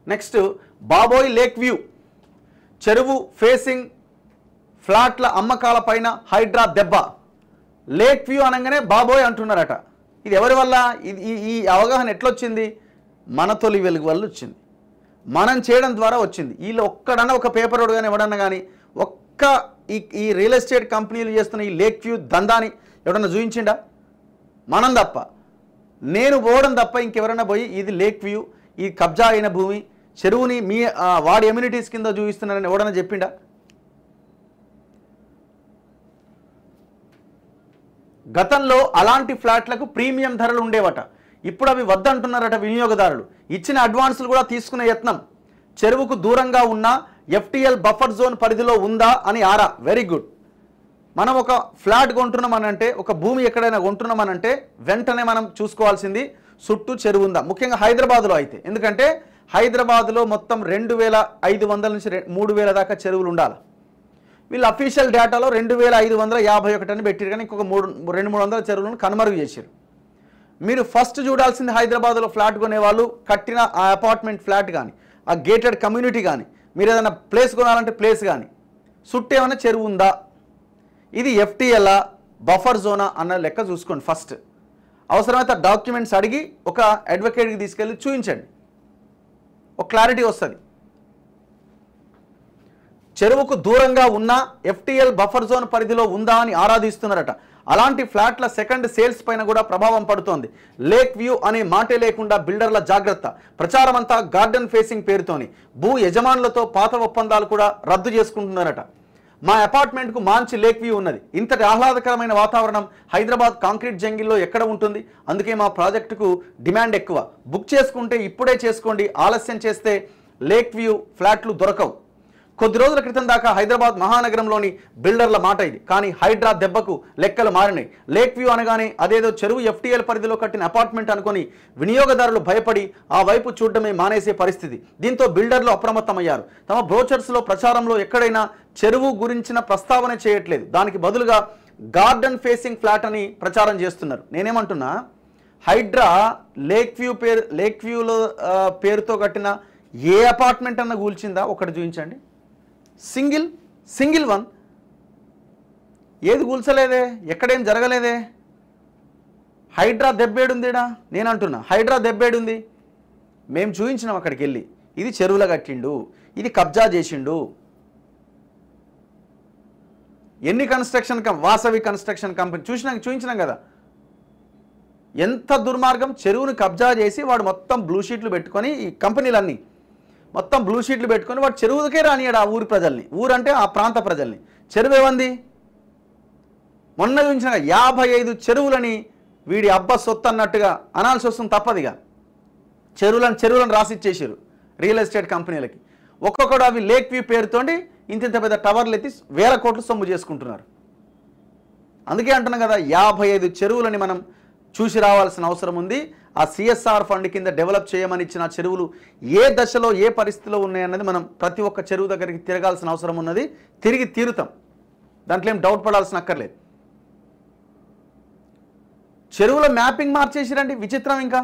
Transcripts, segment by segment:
next బాబోయ్ lake view చెరువు facing ఫ్లాట్ల అమ్మకాల పైన హైడ్రా దెబ్బ లేక్ వ్యూ అనగానే బాబోయ్ అంటున్నారట ఇది ఎవరి వల్ల ఇది ఈ- ఈ అవగాహన ఎట్లొచ్చింది మన తొలి వెలుగు వల్ల వచ్చింది మనం చేయడం ద్వారా వచ్చింది వీళ్ళు ఒక్కడన్నా ఒక పేపర్ రోడ్ కానీ ఎవడన్నా కానీ ఒక్క ఈ ఈ రియల్ ఎస్టేట్ కంపెనీలు చేస్తున్న ఈ లేక్ వ్యూ దందాని ఎవడన్నా చూపించిండా మనం తప్ప నేను పోవడం తప్ప ఇంకెవరైనా పోయి ఇది లేక్ వ్యూ ఈ కబ్జా అయిన భూమి చెరువుని మీ ఆ, వాడి ఎమ్యూనిటీస్ కింద చూపిస్తున్నారని ఎవడన్నా చెప్పిండా గతంలో అలాంటి ఫ్లాట్లకు ప్రీమియం ధరలు ఉండేవట ఇప్పుడు అవి వద్దంటున్నారట వినియోగదారులు ఇచ్చిన అడ్వాన్సులు కూడా తీసుకునే యత్నం చెరువుకు దూరంగా ఉన్న ఎఫ్టిఎల్ బఫర్ జోన్ పరిధిలో ఉందా అని ఆరా వెరీ గుడ్ మనం ఒక ఫ్లాట్ కొంటున్నామనంటే ఒక భూమి ఎక్కడైనా కొంటున్నామనంటే వెంటనే మనం చూసుకోవాల్సింది చుట్టూ చెరువు ఉందా ముఖ్యంగా హైదరాబాద్లో అయితే ఎందుకంటే హైదరాబాద్లో మొత్తం రెండు వేల ఐదు వందల నుంచి రె- మూడు వేల దాకా చెరువులు ఉండాలి వీళ్ళు అఫీషియల్ డేటాలో రెండు వేల ఐదు వందల యాభై ఒకటి అని పెట్టారు కానీ ఇంకొక మూడు రెండు మూడు వందల చెరువులను కనుమరుగు చేశారు మీరు ఫస్ట్ చూడాల్సింది హైదరాబాద్లో ఫ్లాట్ కొనేవాళ్ళు కట్టిన ఆ అపార్ట్మెంట్ ఫ్లాట్ కానీ ఆ గేటెడ్ కమ్యూనిటీ కానీ మీరు ఏదైనా ప్లేస్ కొనాలంటే ప్లేస్ కానీ చుట్టూ ఏమైనా చెరువు ఉందా ఇది ఎఫ్టీఎల్ఆ బఫర్ జోనా అన్న లెక్క చూసుకోండి ఫస్ట్ అవసరమైతే డాక్యుమెంట్స్ అడిగి ఒక అడ్వకేట్కి తీసుకెళ్ళి చూపించండి ఒక క్లారిటీ వస్తుంది చెరువుకు దూరంగా ఉన్న ఎఫ్టీఎల్ బఫర్ జోన్ పరిధిలో ఉందా అని ఆరాధిస్తున్నారట అలాంటి ఫ్లాట్ల సెకండ్ సేల్స్ పైన కూడా ప్రభావం పడుతోంది లేక్ వ్యూ అనే మాటే లేకుండా బిల్డర్ల జాగ్రత్త ప్రచారం అంతా గార్డెన్ ఫేసింగ్ పేరుతోని భూ యజమానులతో పాత ఒప్పందాలు కూడా రద్దు చేసుకుంటున్నారట మా అపార్ట్మెంట్కు మంచి లేక్ వ్యూ ఉన్నది ఇంతటి ఆహ్లాదకరమైన వాతావరణం హైదరాబాద్ కాంక్రీట్ జంగిల్లో ఎక్కడ ఉంటుంది అందుకే మా ప్రాజెక్టుకు డిమాండ్ ఎక్కువ బుక్ చేసుకుంటే ఇప్పుడే చేసుకోండి ఆలస్యం చేస్తే లేక్ వ్యూ ఫ్లాట్లు దొరకవు కొద్ది రోజుల క్రితం దాకా హైదరాబాద్ మహానగరంలోని బిల్డర్ల మాట ఇది కానీ హైడ్రా దెబ్బకు లెక్కలు మారినాయి లేక్ వ్యూ అనగానే అదేదో చెరువు ఎఫ్టీఎల్ పరిధిలో కట్టిన అపార్ట్మెంట్ అనుకొని వినియోగదారులు భయపడి ఆ వైపు చూడడమే మానేసే పరిస్థితి దీంతో బిల్డర్లు అప్రమత్తమయ్యారు తమ బ్రోచర్స్లో ప్రచారంలో ఎక్కడైనా చెరువు గురించిన ప్రస్తావన చేయట్లేదు దానికి బదులుగా గార్డెన్ ఫేసింగ్ ఫ్లాట్ అని ప్రచారం చేస్తున్నారు నేనేమంటున్నా హైడ్రా లేక్ వ్యూ పేరు లేక్ వ్యూలో ఆ, పేరుతో కట్టిన ఏ అపార్ట్మెంట్ అన్న కూల్చిందా ఒకటి చూపించండి సింగిల్ సింగిల్ వన్ ఏది కూల్చలేదే ఎక్కడేం జరగలేదే హైడ్రా దెబ్బేడుందిడా నేను అంటున్నా హైడ్రా దెబ్బేడుంది మేము చూపించినాం అక్కడికి వెళ్ళి ఇది చెరువుల కట్టిండు ఇది కబ్జా చేసిండు ఎన్ని కన్స్ట్రక్షన్ కం వాసవి కన్స్ట్రక్షన్ కంపెనీ చూసినాం చూపించినాం కదా ఎంత దుర్మార్గం చెరువును కబ్జా చేసి వాడు మొత్తం బ్లూ షీట్లు పెట్టుకొని ఈ కంపెనీలన్నీ మొత్తం బ్లూ షీట్లు పెట్టుకొని వాడు చెరువులకే రానియాడు ఆ ఊరి ప్రజల్ని ఊరంటే ఆ ప్రాంత ప్రజల్ని చెరువు ఏమంది మొన్న చూపించిన యాభై ఐదు చెరువులని వీడి అబ్బ సొత్తు అన్నట్టుగా అనాల్సి వస్తుంది తప్పదిగా చెరువులను చెరువులను రాసిచ్చేసారు రియల్ ఎస్టేట్ కంపెనీలకి ఒక్కొక్కడు అవి లేక్ వ్యూ పేరుతోటి ఇంత ఇంత పెద్ద టవర్లు ఎత్తి వేల కోట్లు సొమ్ము చేసుకుంటున్నారు అందుకే అంటున్నాం కదా యాభై ఐదు చెరువులని మనం చూసి రావాల్సిన అవసరం ఉంది ఆ సిఎస్ఆర్ ఫండ్ కింద డెవలప్ చేయమని ఇచ్చిన చెరువులు ఏ దశలో ఏ పరిస్థితిలో ఉన్నాయన్నది మనం ప్రతి ఒక్క చెరువు దగ్గరికి తిరగాల్సిన అవసరం ఉన్నది తిరిగి తీరుతాం దాంట్లో ఏం డౌట్ పడాల్సిన అక్కర్లేదు చెరువుల మ్యాపింగ్ మార్చేసిరండి విచిత్రం ఇంకా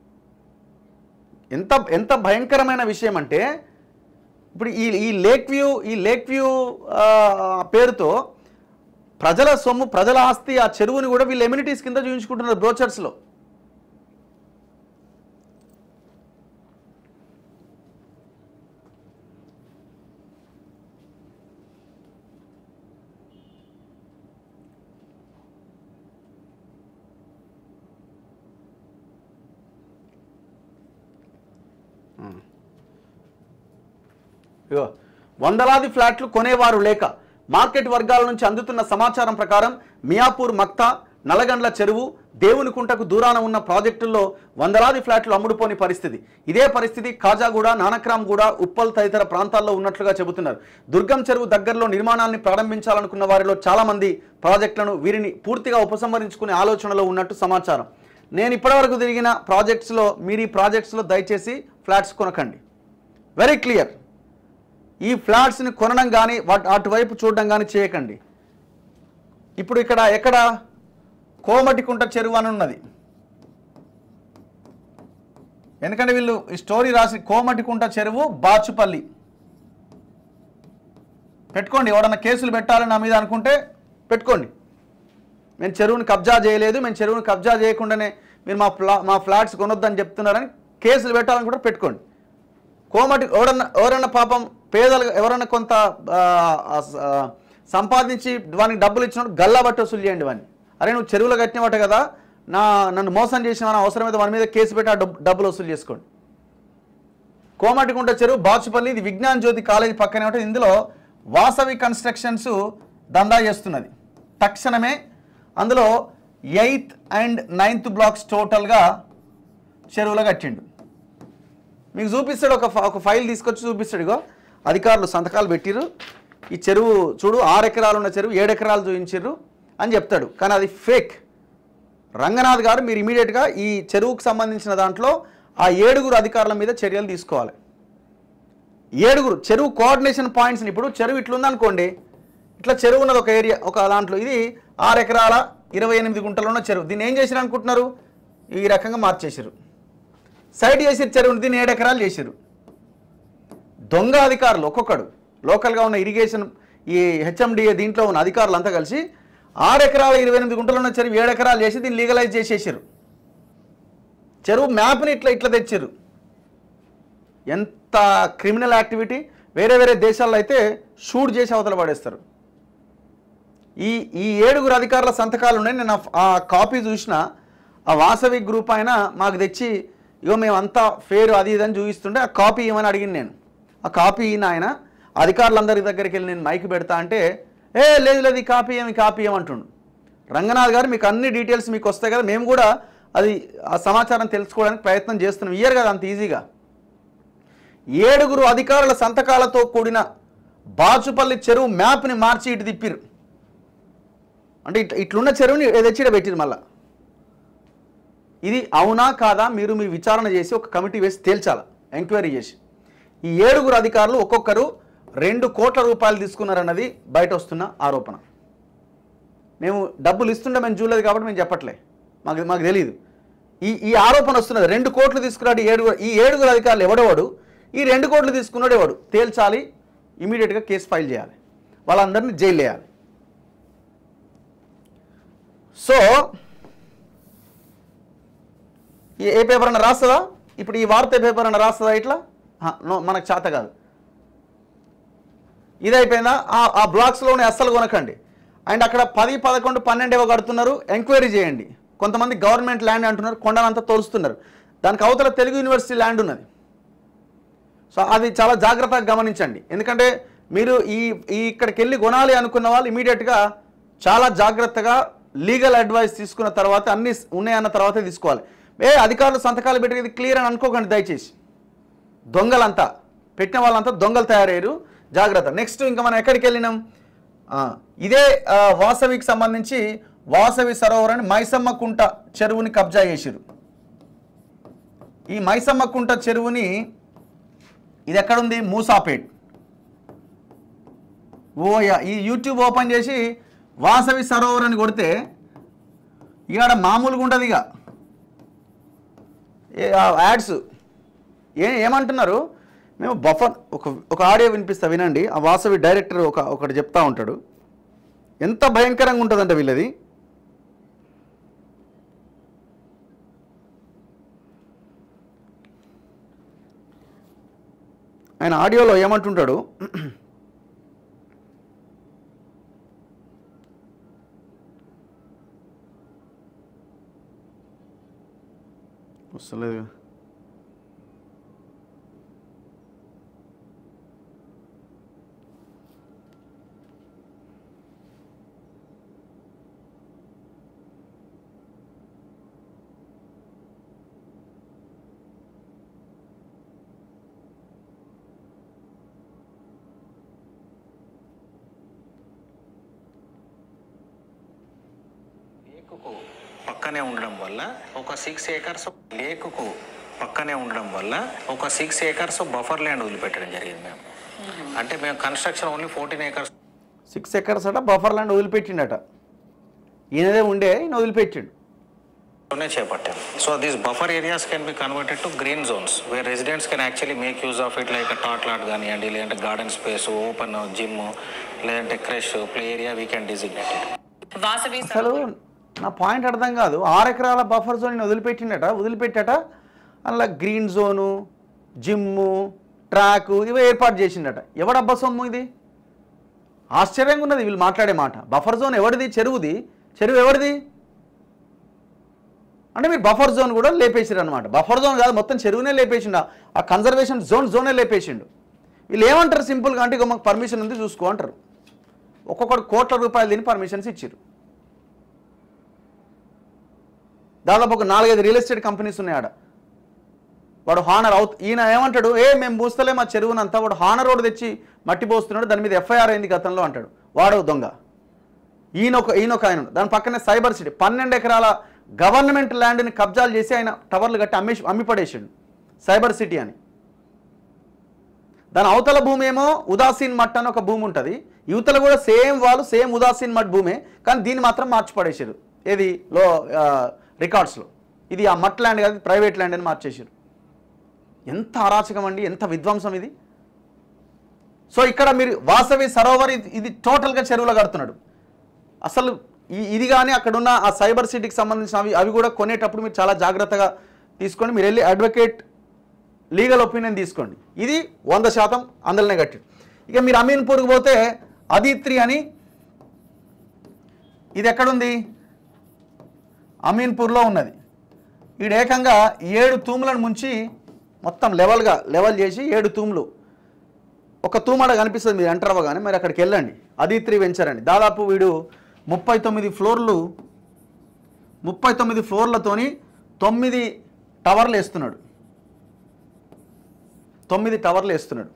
ఎంత ఎంత భయంకరమైన విషయం అంటే ఇప్పుడు ఈ ఈ లేక్ వ్యూ ఈ లేక్ వ్యూ ఆ, పేరుతో ప్రజల సొమ్ము ప్రజల ఆస్తి ఆ చెరువుని కూడా వీళ్ళు ఎమ్యూనిటీస్ కింద చూపించుకుంటున్నారు బ్రోచర్స్లో ఇగో వందలాది ఫ్లాట్లు కొనేవారు లేక మార్కెట్ వర్గాల నుంచి అందుతున్న సమాచారం ప్రకారం మియాపూర్ మక్తా నలగండ్ల చెరువు దేవునికుంటకు దూరాన ఉన్న ప్రాజెక్టుల్లో వందలాది ఫ్లాట్లు అమ్ముడుపోని పరిస్థితి ఇదే పరిస్థితి కాజాగూడ నానక్రామ్గూడ ఉప్పల్ తదితర ప్రాంతాల్లో ఉన్నట్లుగా చెబుతున్నారు దుర్గం చెరువు దగ్గరలో నిర్మాణాన్ని ప్రారంభించాలనుకున్న వారిలో చాలా మంది ప్రాజెక్టులను వీరిని పూర్తిగా ఉపసంహరించుకునే ఆలోచనలో ఉన్నట్టు సమాచారం నేను ఇప్పటివరకు తిరిగిన ప్రాజెక్ట్స్లో మీరు ఈ ప్రాజెక్ట్స్లో దయచేసి ఫ్లాట్స్ కొనకండి వెరీ క్లియర్ ఈ ఫ్లాట్స్ని కొనడం కానీ వాటి అటువైపు చూడడం కానీ చేయకండి ఇప్పుడు ఇక్కడ ఎక్కడ కోమటికుంట చెరువు అని ఉన్నది ఎందుకంటే వీళ్ళు ఈ స్టోరీ రాసి కోమటికుంట చెరువు బాచుపల్లి పెట్టుకోండి ఎవడన్నా కేసులు పెట్టాలని నా మీద అనుకుంటే పెట్టుకోండి మేము చెరువుని కబ్జా చేయలేదు మేము చెరువుని కబ్జా చేయకుండానే మీరు మా ఫ్లా మా ఫ్లాట్స్ కొనొద్దని చెప్తున్నారని కేసులు పెట్టాలని కూడా పెట్టుకోండి కోమటి ఎవరన్నా ఎవరన్నా పాపం పేదలు ఎవరన్నా కొంత ఆ, ఆ, ఆ, సంపాదించి వానికి డబ్బులు ఇచ్చినప్పుడు గల్లా బట్టి వసూలు చేయండి వాడిని అరే నువ్వు చెరువులో కట్టినవాట కదా నా నన్ను మోసం చేసిన అవసరమైతే వాని మీద కేసు పెట్టి ఆ డబ్బు డబ్బులు వసూలు చేసుకోండి కోమటికుంట చెరువు బాచుపల్లి ఇది విజ్ఞాన్ జ్యోతి కాలేజీ పక్కనే ఉంటుంది ఇందులో వాసవి కన్స్ట్రక్షన్స్ దందా చేస్తున్నది తక్షణమే అందులో ఎయిత్ అండ్ నైన్త్ బ్లాక్స్ టోటల్గా చెరువులో కట్టిండు మీకు చూపిస్తాడు ఒక ఫ- ఒక ఫైల్ తీసుకొచ్చి చూపిస్తాడు ఇగో అధికారులు సంతకాలు పెట్టిర్రు ఈ చెరువు చూడు ఆరు ఎకరాలు ఉన్న చెరువు ఏడు ఎకరాలు చూపించిర్రు అని చెప్తాడు కానీ అది ఫేక్ రంగనాథ్ గారు మీరు ఇమీడియట్గా ఈ చెరువుకు సంబంధించిన దాంట్లో ఆ ఏడుగురు అధికారుల మీద చర్యలు తీసుకోవాలి ఏడుగురు చెరువు కోఆర్డినేషన్ పాయింట్స్ని ఇప్పుడు చెరువు ఇట్లుందనుకోండి ఇట్లా చెరువు ఉన్నది ఒక ఏరియా ఒక దాంట్లో ఇది ఆరు ఎకరాల ఇరవై ఎనిమిది గుంటలు ఉన్న చెరువు దీన్ని ఏం చేసిరు అనుకుంటున్నారు ఈ రకంగా మార్చేసారు సైడ్ చేసిరు చెరువుని దీన్ని ఏడు ఎకరాలు చేసిరు దొంగ అధికారులు ఒక్కొక్కడు లోకల్గా ఉన్న ఇరిగేషన్ ఈ హెచ్ఎండిఏ దీంట్లో ఉన్న అధికారులు అంతా కలిసి ఆరు ఎకరాల ఇరవై ఎనిమిది గుంటలు ఉన్న చెరువు ఏడు ఎకరాలు చేసి దీన్ని లీగలైజ్ చేసేసారు చెరువు మ్యాప్ని ఇట్లా ఇట్లా తెచ్చారు ఎంత క్రిమినల్ యాక్టివిటీ వేరే వేరే దేశాల్లో అయితే షూట్ చేసి అవతల పడేస్తారు ఈ ఈ ఏడుగురు అధికారుల సంతకాలు ఉన్నాయి నేను ఆ- ఆ కాపీ చూసిన ఆ వాసవి గ్రూప్ ఆయన మాకు తెచ్చి ఇగో మేమంతా ఫేర్ అది ఇది అని చూపిస్తుంటే ఆ కాపీ ఇవ్వమని అడిగింది నేను ఆ కాపీ ఈయన ఆయన అధికారులందరి దగ్గరికి వెళ్ళి నేను మైక్ పెడతా అంటే ఏ లేదు లేదు ఈ కాపీ ఏమి కాపీ ఏమంటుండు రంగనాథ్ గారు మీకు అన్ని డీటెయిల్స్ మీకు వస్తాయి కదా మేము కూడా అది ఆ సమాచారం తెలుసుకోవడానికి ప్రయత్నం చేస్తున్నాం ఇయ్యరు కదా అంత ఈజీగా ఏడుగురు అధికారుల సంతకాలతో కూడిన బాచుపల్లి చెరువు మ్యాప్ని మార్చి ఇటు తిప్పిరు అంటే ఇట్ ఇట్లున్న చెరువుని తెచ్చిడ పెట్టిరు మళ్ళా ఇది అవునా కాదా మీరు మీ విచారణ చేసి ఒక కమిటీ వేసి తేల్చాల ఎంక్వైరీ చేసి ఈ ఏడుగురు అధికారులు ఒక్కొక్కరు రెండు కోట్ల రూపాయలు తీసుకున్నారన్నది బయట వస్తున్న ఆరోపణ మేము డబ్బులు ఇస్తుండే మేము చూడలేదు కాబట్టి మేము చెప్పట్లే మాకు మాకు తెలియదు ఈ ఈ ఆరోపణ వస్తున్నది రెండు కోట్లు తీసుకున్నాడు ఈ ఏడుగురు ఈ ఏడుగురు అధికారులు ఎవడెవడు ఈ రెండు కోట్లు తీసుకున్నాడు ఎవడు తేల్చాలి ఇమీడియట్గా కేసు ఫైల్ చేయాలి వాళ్ళందరినీ జైలు వేయాలి సో ఏ- ఏ పేపర్ అన్న రాస్తుందా ఇప్పుడు ఈ వార్త పేపర్ అన్న రాస్తుందా ఇట్లా హా, నో మనకు చేత కాదు ఇది అయిపోయిందా ఆ- ఆ బ్లాక్స్లోనే అస్సలు కొనకండి అండ్ అక్కడ పది పదకొండు పన్నెండు ఏవో కడుతున్నారు ఎంక్వైరీ చేయండి కొంతమంది గవర్నమెంట్ ల్యాండ్ అంటున్నారు కొండనంతా తోలుస్తున్నారు దానికి అవతల తెలుగు యూనివర్సిటీ ల్యాండ్ ఉన్నది సో అది చాలా జాగ్రత్తగా గమనించండి ఎందుకంటే మీరు ఈ ఈ ఇక్కడికి వెళ్ళి కొనాలి అనుకున్న వాళ్ళు ఇమీడియట్గా చాలా జాగ్రత్తగా లీగల్ అడ్వైస్ తీసుకున్న తర్వాత అన్ని ఉన్నాయన్న తర్వాతే తీసుకోవాలి ఏ అధికారులు సంతకాలు పెట్టి ఇది క్లియర్ అని అనుకోకండి దయచేసి దొంగలంతా పెట్టిన వాళ్ళంతా దొంగలు తయారయ్యారు జాగ్రత్త నెక్స్ట్ ఇంకా మనం ఎక్కడికి వెళ్ళినాం ఆ, ఇదే ఆ, వాసవికి సంబంధించి వాసవి సరోవర్ అని మైసమ్మ కుంట చెరువుని కబ్జా చేసిరు ఈ మైసమ్మ కుంట చెరువుని ఇది ఎక్కడుంది మూసాపేట్ ఓయా ఈ యూట్యూబ్ ఓపెన్ చేసి వాసవి సరోవర్ అని కొడితే ఇవాడ మామూలుగా ఉంటుంది ఇక ఏ- ఆ యాడ్స్ ఏ ఏమంటున్నారు మేము బఫర్ ఒక ఒక ఆడియో వినిపిస్తా వినండి ఆ వాసవి డైరెక్టర్ ఒక ఒకటి చెప్తా ఉంటాడు ఎంత భయంకరంగా ఉంటుందంట వీళ్ళది ఆయన ఆడియోలో ఏమంటుంటాడు వస్తలేదు లేకుకు పక్కనే ఉండడం వల్ల ఒక సిక్స్ ఏకర్స్ లేకుకు పక్కనే ఉండడం వల్ల ఒక సిక్స్ ఏకర్స్ బఫర్ ల్యాండ్ వదిలిపెట్టడం జరిగింది మేము అంటే మేము construction only fourteen acres six acres అట బఫర్ ల్యాండ్ వదిలిపెట్టిండట ఈయనదే ఉండే ఈయన వదిలిపెట్టిండు లోనే చేపట్టాం so these buffer areas can be converted to green zones where residents can actually make use of it like tot lot కానివ్వండి లేదంటే గార్డెన్ స్పేస్ ఓపెన్ జిమ్ లేదంటే creche play area we can designate Vasavi అసలు నా point అర్థం కాదు ఆరు ఎకరాల buffer zone వదిలిపెట్టిండట వదిలిపెట్టట అలా గ్రీన్ జోను జిమ్ము ట్రాక్ ఇవి ఏర్పాటు చేసిండట ఎవడబ్బా సొమ్ము ఇది ఆశ్చర్యంగా ఉన్నది వీళ్ళు మాట్లాడే మాట బఫర్ జోన్ ఎవరిది చెరువుది చెరువు ఎవరిది అంటే మీరు బఫర్ జోన్ కూడా లేపేసారు అనమాట బఫర్ జోన్ కాదు మొత్తం చెరువునే లేపేసిండు ఆ కన్జర్వేషన్ జోన్ జోనే లేపేసిండు వీళ్ళు ఏమంటారు సింపుల్గా అంటే ఇక మాకు పర్మిషన్ ఉంది చూసుకో అంటారు ఒక్కొక్కటి కోట్ల రూపాయలు తిని పర్మిషన్స్ ఇచ్చారు దాదాపు ఒక నాలుగైదు రియల్ ఎస్టేట్ కంపెనీస్ ఉన్నాయి ఆడ వాడు హానర్ అవుతు ఈయన ఏమంటాడు ఏ మేము పూస్తలే మా చెరువునంతా వాడు హానర్ రోడ్ తెచ్చి మట్టి పోస్తున్నాడు దాని మీద ఎఫ్ఐఆర్ అయింది గతంలో అంటాడు వాడు దొంగ ఈయన ఒక ఈయన ఒక ఆయన దాని పక్కనే సైబర్ సిటీ పన్నెండు ఎకరాల గవర్నమెంట్ ల్యాండ్ని కబ్జాలు చేసి ఆయన టవర్లు కట్టి అమ్మి అమ్మి పడేసాడు సైబర్ సిటీ అని దాని అవతల భూమి ఏమో ఉదాసీన్ మట్ అని ఒక భూమి ఉంటుంది యువతల కూడా సేమ్ వాళ్ళు సేమ్ ఉదాసీన్ మట్ భూమే కానీ దీన్ని మాత్రం మార్చి పడేసారు ఏది లో రికార్డ్స్లో ఇది ఆ మట్ ల్యాండ్ కాదు ప్రైవేట్ ల్యాండ్ అని మార్చేసారు ఎంత అరాచకం అండి ఎంత విధ్వంసం ఇది సో ఇక్కడ మీరు వాసవి సరోవర్ ఇది ఇది టోటల్గా చెరువులో కడుతున్నాడు అసలు ఈ ఇది కానీ అక్కడ ఉన్న ఆ సైబర్ సిటీకి సంబంధించిన అవి అవి కూడా కొనేటప్పుడు మీరు చాలా జాగ్రత్తగా తీసుకొని మీరు వెళ్ళి అడ్వకేట్ లీగల్ ఒపీనియన్ తీసుకోండి ఇది వంద శాతం అందులోనే కట్టి ఇక మీరు అమీన్పూర్కి పోతే అదిత్రి అని ఇది ఎక్కడుంది అమీన్పూర్లో ఉన్నది ఈడ ఏకంగా ఏడు తూములను ముంచి మొత్తం లెవెల్గా లెవెల్ చేసి ఏడు తూములు ఒక తూమడ కనిపిస్తుంది మీరు ఎంటర్ అవ్వగానే మరి అక్కడికి వెళ్ళండి అదిత్రి వెంచర్ అండి దాదాపు వీడు ముప్పై తొమ్మిది ఫ్లోర్లు ముప్పై తొమ్మిది ఫ్లోర్లతోని తొమ్మిది టవర్లు వేస్తున్నాడు తొమ్మిది టవర్లు వేస్తున్నాడు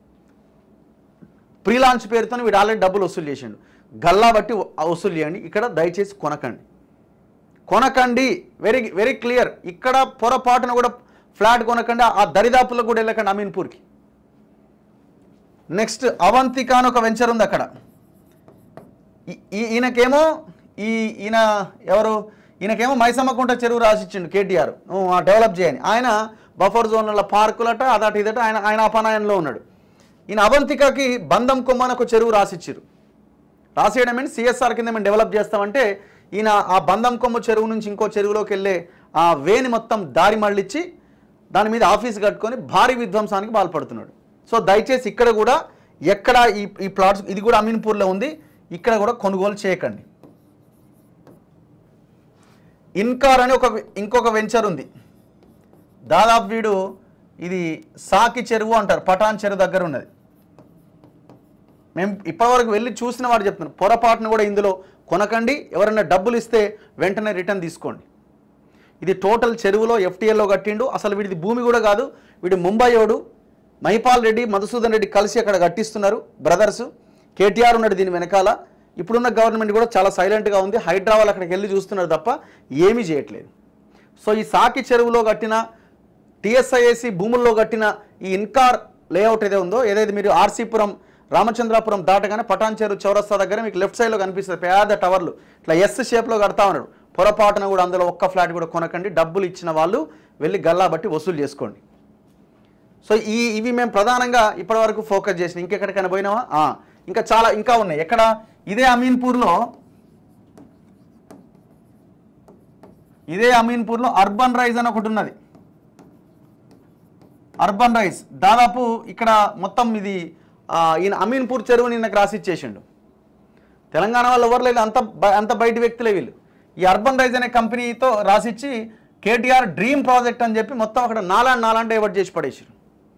ప్రీ లాంచ్ పేరుతో వీడు ఆల్రెడీ డబ్బులు వసూలు చేసిండు గల్లా బట్టి వసూలు చేయండి ఇక్కడ దయచేసి కొనకండి కొనకండి వెరీ వెరీ క్లియర్ ఇక్కడ పొరపాటున కూడా ఫ్లాట్ కొనకండి ఆ దరిదాపులకు కూడా వెళ్ళకండి అమీన్పూర్కి నెక్స్ట్ అవంతిక అని ఒక వెంచర్ ఉంది అక్కడ ఈ- ఈ- ఈయనకేమో ఈ ఈయన ఎవరు ఈయనకేమో మైసమ్మకుంట చెరువు రాసిచ్చిండు కేటీఆర్ నువ్వు ఆ డెవలప్ చేయని ఆయన బఫర్ జోన్ల పార్కులట అదట ఇదట ఆయన ఆయన అపనాయనలో ఉన్నాడు ఈయన అవంతికకి బంధం కొమ్మ అని ఒక చెరువు రాసిచ్చారు రాసేయడం ఏంటి సిఎస్ఆర్ కింద మేము డెవలప్ చేస్తామంటే ఈయన ఆ బంధం కొమ్మ చెరువు నుంచి ఇంకో చెరువులోకి వెళ్ళే ఆ వేని మొత్తం దారి మళ్ళిచ్చి దాని మీద ఆఫీస్ కట్టుకొని భారీ విధ్వంసానికి పాల్పడుతున్నాడు సో దయచేసి ఇక్కడ కూడా ఎక్కడ ఈ ఈ ప్లాట్స్ ఇది కూడా అమీన్పూర్లో ఉంది ఇక్కడ కూడా కొనుగోలు చేయకండి ఇన్కార్ అని ఒక ఇంకొక వెంచర్ ఉంది దాదాపు వీడు ఇది సాకి చెరువు అంటారు పటాన్ చెరువు దగ్గర ఉన్నది మేము ఇప్పటివరకు వెళ్ళి చూసిన వాడు చెప్తున్నాను పొరపాటును కూడా ఇందులో కొనకండి ఎవరైనా డబ్బులు ఇస్తే వెంటనే రిటర్న్ తీసుకోండి ఇది టోటల్ చెరువులో ఎఫ్టీఎల్లో కట్టిండు అసలు వీడిది భూమి కూడా కాదు వీడు ముంబైయోడు మహిపాల్ రెడ్డి మధుసూదన్ రెడ్డి కలిసి అక్కడ కట్టిస్తున్నారు బ్రదర్స్ కేటీఆర్ ఉన్నాడు దీని వెనకాల ఇప్పుడున్న గవర్నమెంట్ కూడా చాలా సైలెంట్గా ఉంది హైదరాబాద్ అక్కడికి వెళ్ళి చూస్తున్నారు తప్ప ఏమీ చేయట్లేదు సో ఈ సాకి చెరువులో కట్టిన టిఎస్ఐఏసి భూముల్లో కట్టిన ఈ ఇన్కార్ లేఅవుట్ ఏదో ఉందో ఏదైతే మీరు ఆర్సీపురం రామచంద్రాపురం దాటగానే పటాన్ చెరువు చౌరస్తా దగ్గర మీకు లెఫ్ట్ సైడ్లో కనిపిస్తుంది పెద్ద టవర్లు ఇట్లా ఎస్ షేప్లో కడతా ఉన్నాడు పొరపాటున కూడా అందులో ఒక్క ఫ్లాట్ కూడా కొనకండి డబ్బులు ఇచ్చిన వాళ్ళు వెళ్ళి గల్లా బట్టి వసూలు చేసుకోండి సో ఈ ఇవి మేము ప్రధానంగా ఇప్పటివరకు ఫోకస్ చేసినాం ఇంకెక్కడికైనా పోయినావా ఆ, ఇంకా చాలా ఇంకా ఉన్నాయి ఎక్కడ ఇదే అమీన్పూర్లో ఇదే అమీన్పూర్లో అర్బన్ రైజ్ అని ఒకటి ఉన్నది అర్బన్ రైస్ దాదాపు ఇక్కడ మొత్తం ఇది ఆ, ఈయన అమీన్పూర్ చెరువు నిన్నకు రాసిచ్చేసిండు తెలంగాణ వాళ్ళు ఎవరు లేదు అంత బ- అంత బయట వ్యక్తులే వీళ్ళు ఈ అర్బన్ రైజ్ అనే కంపెనీతో రాసిచ్చి కేటీఆర్ డ్రీమ్ ప్రాజెక్ట్ అని చెప్పి మొత్తం అక్కడ నాలాంటి నాలాంటి డైవర్ట్ చేసి పడేసారు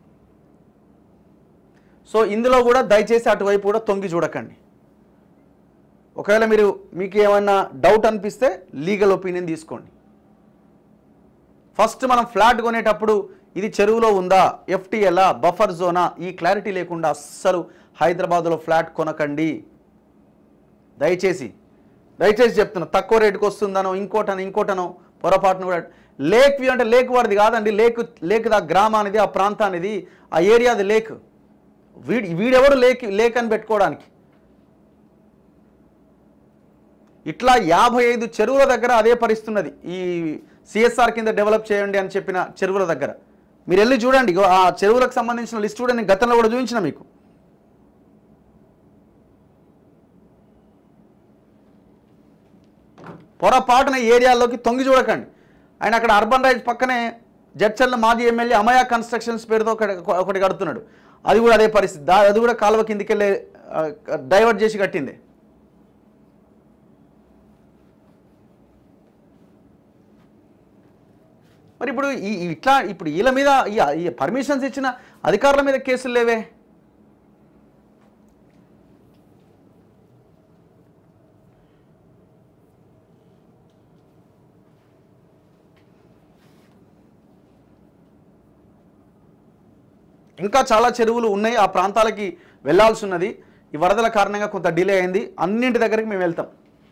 సో ఇందులో కూడా దయచేసి అటువైపు కూడా తొంగి చూడకండి ఒకవేళ మీరు మీకు ఏమైనా డౌట్ అనిపిస్తే లీగల్ ఒపీనియన్ తీసుకోండి ఫస్ట్ మనం ఫ్లాట్ కొనేటప్పుడు ఇది చెరువులో ఉందా ఎఫ్టీఎలా బఫర్ జోనా ఈ క్లారిటీ లేకుండా అస్సలు హైదరాబాద్లో ఫ్లాట్ కొనకండి దయచేసి దయచేసి చెప్తున్నా తక్కువ రేటుకి వస్తుందనో ఇంకోటనో ఇంకోటనో పొరపాటును కూడా లేక్ వ్యూ అంటే లేక్ వాడిది కాదండి లేక్ లేక్ ఆ గ్రామానిది ఆ ప్రాంతానిది ఆ ఏరియాది లేక్ వీడి వీడెవడు లేక్ లేక్ అని పెట్టుకోవడానికి ఇట్లా యాభై ఐదు చెరువుల దగ్గర అదే పరిస్థితి ఉన్నది ఈ సిఎస్ఆర్ కింద డెవలప్ చేయండి అని చెప్పిన చెరువుల దగ్గర మీరు వెళ్ళి చూడండి ఇగో ఆ చెరువులకు సంబంధించిన లిస్ట్ కూడా నేను గతంలో కూడా చూపించిన మీకు పొరపాటున ఈ ఏరియాలోకి తొంగి చూడకండి ఆయన అక్కడ అర్బన్ రైజ్ పక్కనే జడ్చర్ల మాజీ ఎమ్మెల్యే అమయ కన్స్ట్రక్షన్స్ పేరుతో ఒకటి ఒకటి కడుతున్నాడు అది కూడా అదే పరిస్థితి దా- అది కూడా కాలువ కిందికెళ్ళే ఆ, డైవర్ట్ చేసి కట్టింది మరి ఇప్పుడు ఈ ఈ ఇట్లా ఇప్పుడు వీళ్ళ మీద ఈ ఈ పర్మిషన్స్ ఇచ్చిన అధికారుల మీద కేసులు లేవే ఇంకా చాలా చెరువులు ఉన్నాయి ఆ ప్రాంతాలకి వెళ్ళాల్సి ఉన్నది ఈ వరదల కారణంగా కొంత డిలే అయింది అన్నింటి దగ్గరికి మేము వెళ్తాం